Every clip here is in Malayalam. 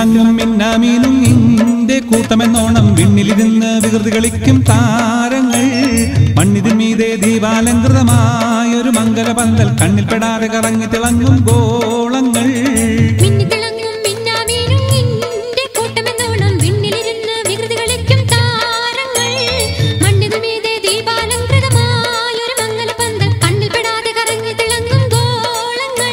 മിന്നിത്തിളങ്ങും മിന്നാമീനും ഇന്റെ കൂട്ടമെന്നോണം വിണ്ണിലിരുന്ന് വികൃതി കളിക്കും താരങ്ങൾ മണ്ണിതിൻ മീതെ ദീപാലങ്കൃതമായൊരു മംഗലപന്തൽ കണ്ണിൽ പെടാതെ കറങ്ങി തിളങ്ങും ഗോളങ്ങൾ മിന്നിത്തിളങ്ങും മിന്നാമീനും നിന്റെ കൂട്ടമെന്നോണം വിണ്ണിലിരുന്ന് വികൃതി കളിക്കും താരങ്ങൾ മണ്ണിനു മീതെ ദീപാലങ്കൃതമായൊരു മംഗലപന്തൽ കണ്ണിൽ പെടാതെ കറങ്ങി തിളങ്ങും ഗോളങ്ങൾ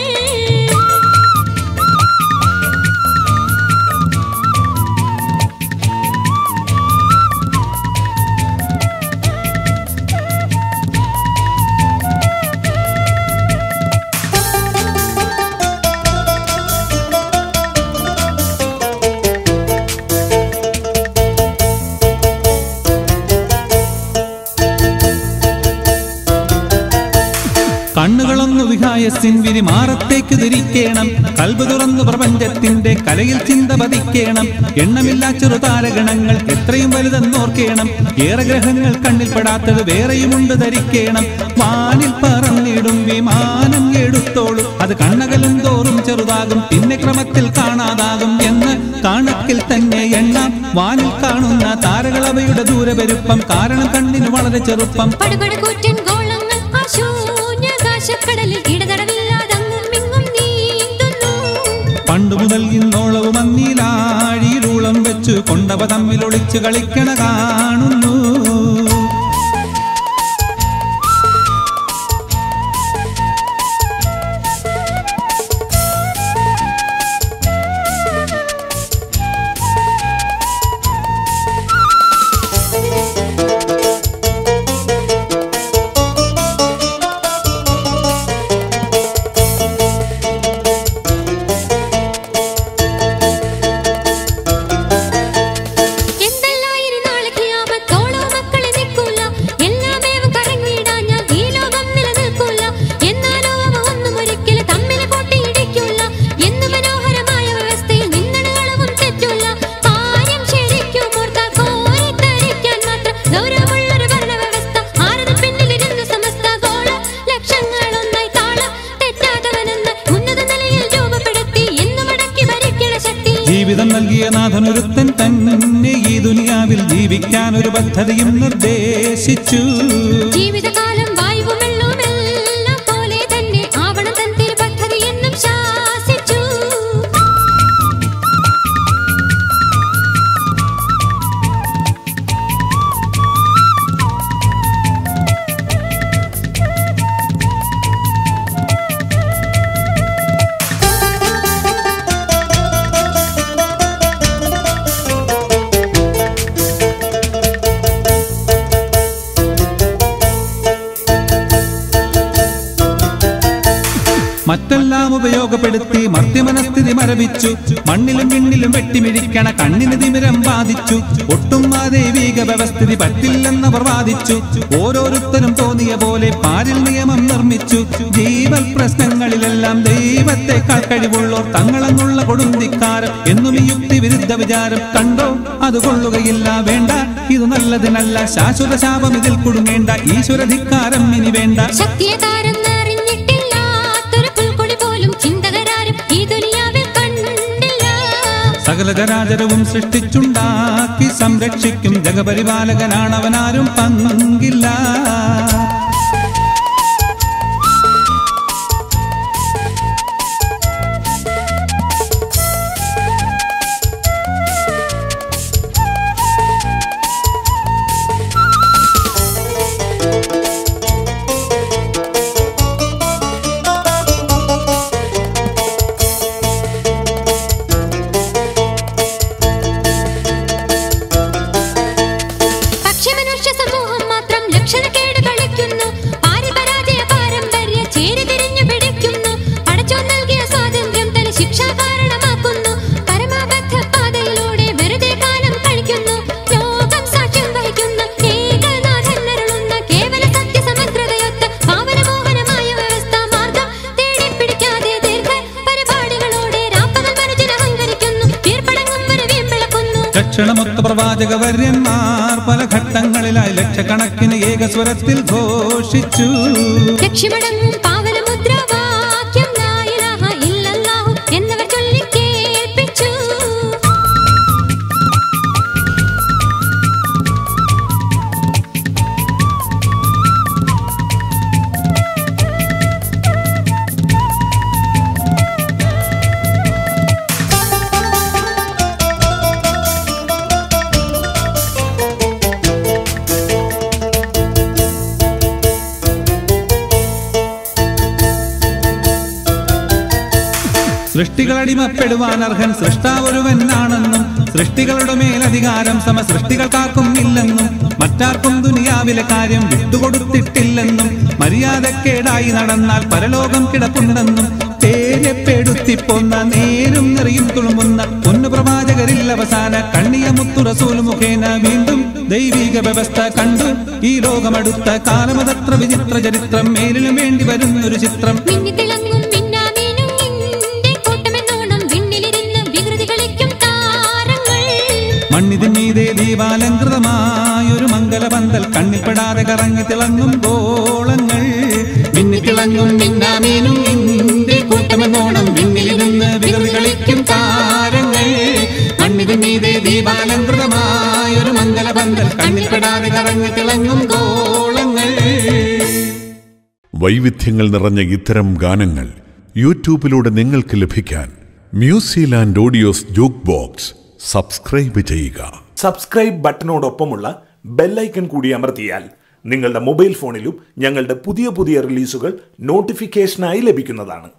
കണ്ണുകളൊന്നു വിഹായസിൻ വിരിമാറത്തേക്ക് തിരിക്കേണം കൽബ് തുറന്നു പ്രപഞ്ചത്തിന്റെ കലയിൽ ചിന്ത പതിക്കേണം എണ്ണമില്ലാ ചെറുതാരഗണങ്ങൾ എത്രയും വലുതെന്നോർക്കേണം ഏറെ ഗ്രഹങ്ങൾ കണ്ണിൽ പെടാത്തത് വേറെയുമുണ്ട് ധരിക്കേണം വാനിൽ പറന്നിടും വിമാനം എടുത്തോളൂ അത് കണ്ണകലും തോറും ചെറുതാകും പിന്നെ ക്രമത്തിൽ കാണാതാകും എന്ന് കണക്കിൽ തന്നെ എണ്ണാം വാനിൽ കാണുന്ന താരകളവയുടെ ദൂരപെരുപ്പം കാരണം കണ്ണിന് വളരെ ചെറുപ്പം പടുപടുകൂറ്റൻ ഗോളങ്ങൾ ആ ശൂന്യാകാശക്കടലിൽ ഇടതടവില്ലാതങ്ങും ഇങ്ങും നീന്തുന്നു പണ്ടു മുതൽ ഇന്നോളവും അന്നീലാഴിയിലൂളം വെച്ചു കൊണ്ടവ തമ്മിൽ ഒളിച്ചു കളിക്കണ കാണുന്നു എന്തെല്ലായിരം നാളെ ഖിയാമത്തോളോ മക്കളെ നിൽക്കൂല എല്ലാമേവും കറങ്ങിയിടാഞ്ഞാൽ ഈ ലോകം നിലനിൽക്കൂല എന്നാലോ അവ ഒന്നും ഒരിക്കലും തമ്മിൽ കൂട്ടിയിടിക്കൂല എന്ന് മനോഹരമായ വ്യവസ്ഥയിൽ നിന്നണകളവും തെറ്റൂല കാര്യം ശരിക്കും ഓർത്താൽ കോരിത്തരിക്കാൻ മാത്രം ഗൗരവമുള്ളൊരു ഭരണവ്യവസ്ഥ ആരത് പിന്നിലിരുന്ന് സമസ്ത ഗോള ലക്ഷങ്ങളൊന്നായി താളം തെറ്റാത്തവനെന്ന് ഉന്നത നിലയിൽ രൂപപ്പെടുത്തി എന്ന് മടക്കി ഭരിക്കണ ശക്തി ജീവിതം നൽകിയ നാഥനൊരുത്തൻ തന്നെ ഈ ദുനിയാവിൽ ജീവിക്കാൻ ഒരു പദ്ധതിയും നിർദ്ദേശിച്ചു ജീവിതകാലം വായുവും വെള്ളവും എല്ലാം പോലെ തന്നെ ആവണം തൻ തിരുപദ്ധതി എന്നും ശാസിച്ചു മറ്റെല്ലാം ഉപയോഗപ്പെടുത്തി മർത്യമനസ്ഥിതി മരവിച്ചു മണ്ണിലും വിണ്ണിലും വെട്ടിമിഴിക്കണ കണ്ണിന് തിമിരം ബാധിച്ചു ഒട്ടും ആ ദൈവിക വ്യവസ്ഥിതി പറ്റില്ലെന്നവർ വാദിച്ചു ഓരോരുത്തരും തോന്നിയ പോലെ പാരിൽ നിയമം നിർമ്മിച്ചു ജീവൽ പ്രശ്നങ്ങളിലെല്ലാം ദൈവത്തെക്കാൾ കഴിവുള്ളോർ തങ്ങളെന്നുള്ള കൊടുന്തിക്കാരം എന്നും ഈ യുക്തി വിരുദ്ധ വിചാരം കണ്ടോ അത് കൊള്ളുകയില്ല വേണ്ട ഇത് നല്ലതിനല്ല ശാശ്വത ശാപം ഇതിൽ കുടുങ്ങേണ്ട ഈശ്വരധിക്കാരം ഇനി വേണ്ട ശക്തിയെ താരെന്നറിഞ്ഞിട്ടില്ലാത്തൊരു പുൽക്കൊടി പോലും ചിന്തകരാരും ഈ ദുനിയാവിൽ കണ്ടില്ല സകല ചരാചരവും സൃഷ്ടിച്ചുണ്ടാക്കി സംരക്ഷിക്കും ജഗപരിപാലകനാണവനാരും പങ്കില്ല പക്ഷെ മനുഷ്യ സമൂഹം മാത്രം ലക്ഷണക്കേട് കളിക്കുന്നു പാരപരാജയ പാരമ്പര്യ ചേരി തിരിഞ്ഞു പിടിക്കുന്നു പടച്ചോൻ നൽകിയ സ്വാതന്ത്ര്യം തന്നെ ശിക്ഷാ കാരണമാക്കുന്നു പരമാബദ്ധ പാതയിലൂടെ വെറുതെ കാലം കഴിക്കുന്നു ലോകം സാക്ഷ്യം വഹിക്കുന്ന ഏകനാഥൻ അരുളുന്ന കേവല സത്യസമഗ്രതയൊത്ത പാവനമോഹനമായ വ്യവസ്ഥ മാർഗം തേടി പിടിക്കാതെ ദീർഘ പരിപാടികളോടെ രാപ്പകൽ മനുഷ്യൻ അഹങ്കരിക്കുന്നു വീർപ്പടങ്ങും ഒരു വീമ്പിളക്കുന്നു ലക്ഷണമൊത്ത പ്രവാചക വര്യന്മാർ പല ഘട്ടങ്ങളിലായി ലക്ഷക്കണക്കിന് ഏകസ്വരത്തിൽ ഘോഷിച്ചു ലക്ഷ്യമടങ്ങും പാവനമുദ്രാവാക്യം ലാ ഇലാഹ ഇല്ലല്ലാഹു എന്നവർ ചൊല്ലി കേൾപ്പിച്ചു സൃഷ്ടികളടിമപ്പെടുവാൻ അർഹൻ സൃഷ്ടാവൊരുവനാണെന്നും സൃഷ്ടികളുടെ മേലധികാരം സമ സൃഷ്ടികൾക്കാർക്കും ഇല്ലെന്നും മറ്റാർക്കും ദുനിയാവിലെ കാര്യം വിട്ടുകൊടുത്തിട്ടില്ലെന്നും മര്യാദക്കേടായി നടന്നാൽ പരലോകം കിടപ്പുണ്ടെന്നും തേരെപ്പെടുത്തിപ്പൊന്ന നേരും നിറയും തുളുമ്പുന്ന പൊന്നു പ്രവാചകരിൽ അവസാന കണ്ണിയ മുത്തു റസൂൽ മുഖേന വീണ്ടും ദൈവിക വ്യവസ്ഥ കണ്ടു ഈ ലോകമടുത്ത കാലമതത്ര വിചിത്ര ചരിത്രം മേലിലും വേണ്ടി വരുന്നൊരു ചിത്രം മിന്നിത്തിളങ്ങും മിന്നാമീനും നിന്റെ കൂട്ടമെന്നോണം വിണ്ണിലിരുന്ന് വികൃതി കളിക്കും താരങ്ങൾ മണ്ണിതിന്മീതെ ദീപാലങ്കൃതമായൊരു മംഗലപന്തൽ കണ്ണിൽപ്പെടാതെ കറങ്ങി തിളങ്ങും ഗോളങ്ങൾ മിന്നിത്തിളങ്ങും മിന്നാമീനും നിന്റെ കൂട്ടമെന്നോണം വിണ്ണിലിരുന്ന് വികൃതി കളിക്കും താരങ്ങൾ മണ്ണിതിന്മീതെ ദീപാലങ്കൃതമായൊരു മംഗലപന്തൽ കണ്ണിൽപ്പെടാതെ കറങ്ങി തിളങ്ങും ഗോളങ്ങൾ വൈവിധ്യങ്ങൾ നിറഞ്ഞ ഇത്തരം ഗാനങ്ങൾ യൂട്യൂബിലൂടെ നിങ്ങൾക്ക് ലഭിക്കാൻ Musiland audios jukebox subscribe ചെയ്യുക സബ്സ്ക്രൈബ് ബട്ടണോടൊപ്പമുള്ള ബെല്ലൈക്കൺ കൂടി അമർത്തിയാൽ നിങ്ങളുടെ മൊബൈൽ ഫോണിലും ഞങ്ങളുടെ പുതിയ പുതിയ റിലീസുകൾ നോട്ടിഫിക്കേഷനായി ലഭിക്കുന്നതാണ്